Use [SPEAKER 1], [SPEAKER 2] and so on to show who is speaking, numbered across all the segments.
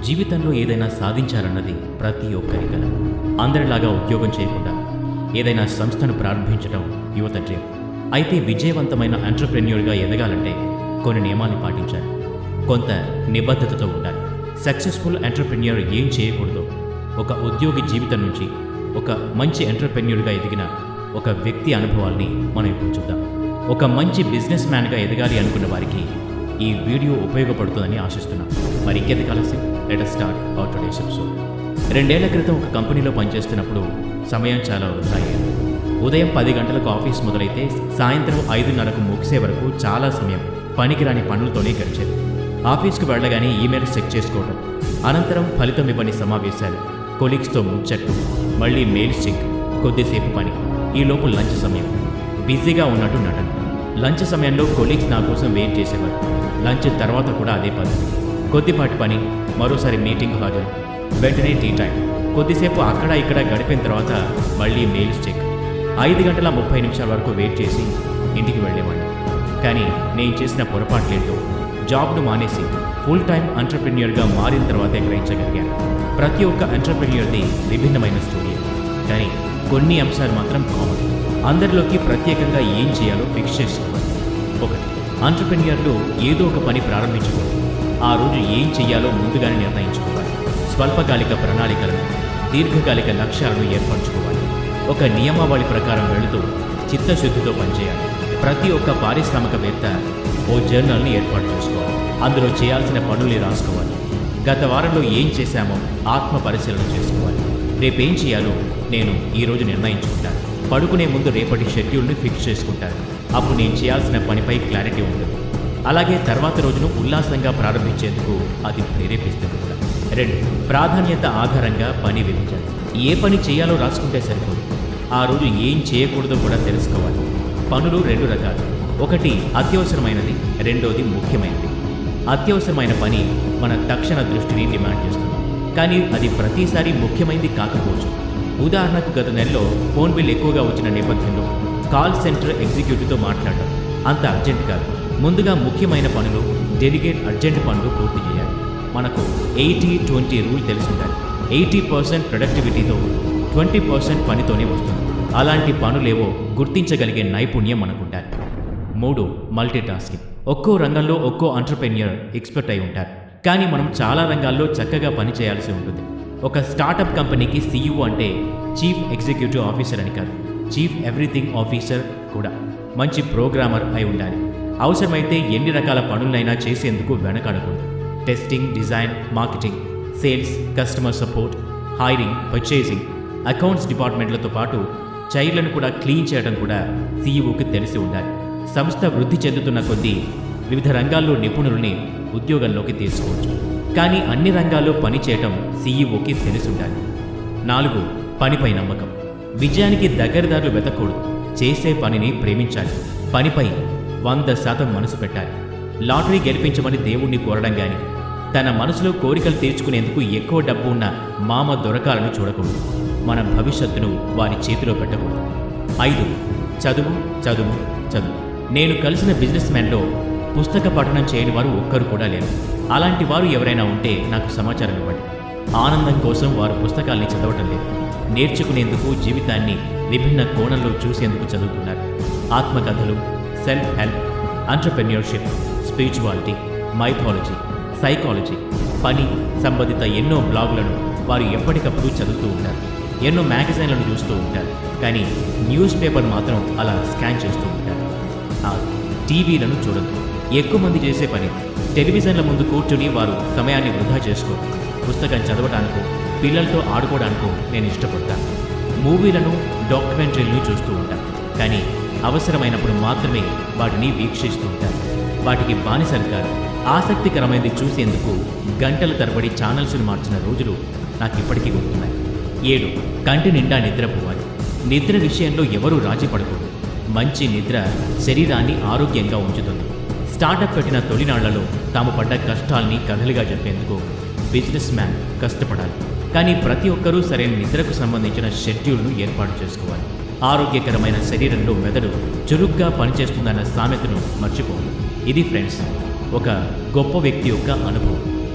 [SPEAKER 1] జీవితంలో ఏదైనా సాధించాలన్నది ప్రతి ఒక్కరి కల అందరిలాగా ఉద్యోగం చేయకుండా ఏదైనా సంస్థను ప్రారంభించడం యువత డ్రీమ్ అయితే విజయవంతమైన ఎంటర్ప్రెన్యూర్గా ఎదగాలంటే కొన్ని నియమాలు పాటించాలి కొంత నిబద్ధతతో ఉండాలి సక్సెస్ఫుల్ ఎంటర్ప్రెన్యూర్ ఏం చేయకూడదో ఒక ఉద్యోగి జీవితం నుంచి ఒక మంచి ఎంటర్ప్రెన్యూర్గా ఎదిగిన ఒక వ్యక్తి అనుభవాల్ని మనం ఇప్పుడు చూద్దాం ఒక మంచి బిజినెస్ మ్యాన్గా ఎదగాలి అనుకున్న వారికి ఈ వీడియో ఉపయోగపడుతుందని ఆశిస్తున్నాం మరి ఇంకెందుకు ఆలస్యం let start our today's episode రెండేళ్ల క్రితం ఒక కంపెనీలో పనిచేస్తున్నప్పుడు సమయం చాలా వృధా అయ్యేది ఉదయం పది గంటలకు ఆఫీస్ మొదలైతే సాయంత్రం ఐదున్నరకు ముగిసే వరకు చాలా సమయం పనికిరాని పనులతోనే గడిచేది ఆఫీస్కు వెళ్ళగానే ఈమెయిల్స్ చెక్ చేసుకోవడం అనంతరం ఫలితం ఇవ్వని సమావేశాలు కొలీగ్స్తో ముచ్చట్లు మళ్ళీ మెయిల్స్ చెక్ కొద్దిసేపు పని ఈ లోపు లంచ్ సమయం బిజీగా ఉన్నట్టు నటన లంచ్ సమయంలో కొలీగ్స్ నా కోసం వెయిట్ చేసేవారు లంచ్ తర్వాత కూడా అదే పద్ధతి కొద్దిపాటి పని మరోసారి మీటింగ్ హాజరు వెంటనే టీ టైం కొద్దిసేపు అక్కడ ఇక్కడ గడిపిన తర్వాత మళ్ళీ మెయిల్స్ చెక్ ఐదు గంటల ముప్పై నిమిషాల వరకు వెయిట్ చేసి ఇంటికి వెళ్ళేవాడిని కానీ నేను చేసిన పొరపాట్లేంటో జాబ్ను మానేసి ఫుల్ టైం ఎంటర్ప్రెన్యూర్గా మారిన తర్వాతే గ్రహించగలిగాను ప్రతి ఒక్క ఎంటర్ప్రెన్యూర్ది విభిన్నమైన స్టోరీ కానీ కొన్ని అంశాలు మాత్రం కామన్ అందరిలోకి ప్రత్యేకంగా ఏం చేయాలో ఫిక్స్ చేసుకోవాలి ఒకటి ఎంటర్ప్రెన్యూర్లు ఏదో ఒక పని ప్రారంభించుకోవాలి ఆ రోజు ఏం చేయాలో ముందుగానే నిర్ణయించుకోవాలి స్వల్పకాలిక ప్రణాళికలను దీర్ఘకాలిక లక్ష్యాలను ఏర్పరచుకోవాలి ఒక నియమావళి ప్రకారం వెళుతూ చిత్తశుద్ధితో పనిచేయాలి ప్రతి ఒక్క పారిశ్రామికవేత్త ఓ జర్నల్ని ఏర్పాటు చేసుకోవాలి అందులో చేయాల్సిన పనుల్ని రాసుకోవాలి గత వారంలో ఏం చేశామో ఆత్మ పరిశీలన చేసుకోవాలి రేపేం చేయాలో నేను ఈరోజు నిర్ణయించుకుంటాను పడుకునే ముందు రేపటి షెడ్యూల్ని ఫిక్స్ చేసుకుంటాను అప్పుడు నేను చేయాల్సిన పనిపై క్లారిటీ ఉంటుంది అలాగే తర్వాత రోజును ఉల్లాసంగా ప్రారంభించేందుకు అది ప్రేరేపిస్తుంది కూడా రెండు ప్రాధాన్యత ఆధారంగా పని విభజించాలి ఏ పని చేయాలో రాసుకుంటే సరిపోదు ఆ రోజు ఏం చేయకూడదో కూడా తెలుసుకోవాలి పనులు రెండు రకాలు ఒకటి అత్యవసరమైనది రెండోది ముఖ్యమైనది అత్యవసరమైన పని మన తక్షణ దృష్టిని డిమాండ్ చేస్తుంది కానీ అది ప్రతిసారి ముఖ్యమైనది కాకపోవచ్చు ఉదాహరణకు గత నెలలో ఫోన్ బిల్ ఎక్కువగా వచ్చిన నేపథ్యంలో కాల్ సెంటర్ ఎగ్జిక్యూటివ్తో మాట్లాడడం అంత అర్జెంట్ కాదు ముందుగా ముఖ్యమైన పనులు డెలిగేట్ అర్జెంట్ పనులు పూర్తి చేయాలి మనకు ఎయిటీ ట్వంటీ రూల్ తెలిసి ఉండాలి ఎయిటీ పర్సెంట్ ప్రొడక్టివిటీతో ట్వంటీ పర్సెంట్ పనితోనే వస్తుంది అలాంటి పనులేవో గుర్తించగలిగే నైపుణ్యం మనకుండాలి మూడు మల్టీ టాస్కింగ్ ఒక్కో రంగంలో ఒక్కో ఎంటర్ప్రెన్యూర్ ఎక్స్పర్ట్ అయి ఉంటారు కానీ మనం చాలా రంగాల్లో చక్కగా పని చేయాల్సి ఉంటుంది ఒక స్టార్టప్ కంపెనీకి సీఈఓ అంటే చీఫ్ ఎగ్జిక్యూటివ్ ఆఫీసర్ అని కాదు చీఫ్ ఎవ్రీథింగ్ ఆఫీసర్ కూడా మంచి ప్రోగ్రామర్ అయి ఉండాలి అవసరమైతే ఎన్ని రకాల పనులైనా చేసేందుకు వెనకాడకూడదు testing design marketing sales customer support hiring purchasing accounts డిపార్ట్మెంట్లతో పాటు చైర్లను కూడా క్లీన్ చేయడం కూడా సీఈఓకి తెలిసి ఉండాలి సంస్థ వృద్ధి చెందుతున్న కొద్దీ వివిధ రంగాల్లో నిపుణుల్ని ఉద్యోగంలోకి తీసుకోవచ్చు కానీ అన్ని రంగాల్లో పనిచేయటం సీఈఓకి తెలిసి ఉండాలి నాలుగు పనిపై నమ్మకం విజయానికి దగ్గరదారులు వెతకూడదు చేసే పనిని ప్రేమించాలి పనిపై వంద శాతం మనసు పెట్టాలి లాటరీ గెలిపించమని దేవుణ్ణి కోరడం గాని తన మనసులో కోరికలు తీర్చుకునేందుకు ఎక్కువ డబ్బు ఉన్న మామ దొరకాలను చూడకూడదు మన భవిష్యత్తును వారి చేతిలో పెట్టకూడదు ఐదు చదువు చదువు చదువు నేను కలిసిన బిజినెస్ మ్యాన్లో పుస్తక పఠనం చేయని వారు ఒక్కరు కూడా లేరు అలాంటి వారు ఎవరైనా ఉంటే నాకు సమాచారం ఇవ్వండి ఆనందం కోసం వారు పుస్తకాల్ని చదవటం లేదు నేర్చుకునేందుకు జీవితాన్ని విభిన్న కోణంలో చూసేందుకు చదువుతున్నారు ఆత్మకథలు self help entrepreneurship spirituality mythology psychology పని సంబంధిత ఎన్నో బ్లాగులను వారు ఎప్పటికప్పుడు చదువుతూ ఉంటారు ఎన్నో మ్యాగజైన్లను చూస్తూ ఉంటారు కానీ న్యూస్ పేపర్ మాత్రం అలా స్కాన్ చేస్తూ ఉంటారు ఆరు టీవీలను చూడదు ఎక్కువ మంది చేసే పని టెలివిజన్ల ముందు కూర్చుని వారు సమయాన్ని వృధా చేసుకోరు పుస్తకం చదవడానికో పిల్లలతో ఆడుకోవడానికో నేను ఇష్టపడతాను మూవీలను డాక్యుమెంటరీలను చూస్తూ ఉంటాను కానీ అవసరమైనప్పుడు మాత్రమే వాటిని వీక్షిస్తూ ఉంటాను వాటికి బానిసలు కాదు ఆసక్తికరమైనది చూసేందుకు గంటల తరబడి ఛానల్స్ను మార్చిన రోజులు నాకు ఇప్పటికీ గుర్తున్నాయి ఏడు కంటి నిండా నిద్రపోవాలి నిద్ర విషయంలో ఎవరూ రాజీ పడకూడదు మంచి నిద్ర శరీరాన్ని ఆరోగ్యంగా ఉంచుతుంది స్టార్టప్ పెట్టిన తొలినాళ్లలో తాము పడ్డ కష్టాల్ని కథలుగా చెప్పేందుకు బిజినెస్ మ్యాన్ కష్టపడాలి కానీ ప్రతి ఒక్కరూ సరైన నిద్రకు సంబంధించిన షెడ్యూల్ను ఏర్పాటు చేసుకోవాలి ఆరోగ్యకరమైన శరీరంలో మెదడు చురుగ్గా పనిచేస్తుందన్న సామెతను మర్చిపోవాలి ఇది ఫ్రెండ్స్ ఒక గొప్ప వ్యక్తి యొక్క అనుభవం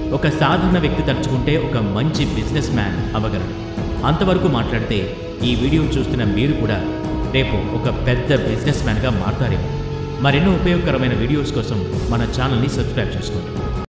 [SPEAKER 1] ఒక సాధారణ వ్యక్తి తలుచుకుంటే ఒక మంచి బిజినెస్ మ్యాన్ అవ్వగలడు అంతవరకు మాట్లాడితే ఈ వీడియో చూస్తున్న మీరు కూడా రేపు ఒక పెద్ద బిజినెస్ మ్యాన్గా మారతారేమో మరెన్నో ఉపయోగకరమైన వీడియోస్ కోసం మన ఛానల్ని సబ్స్క్రైబ్ చేసుకోండి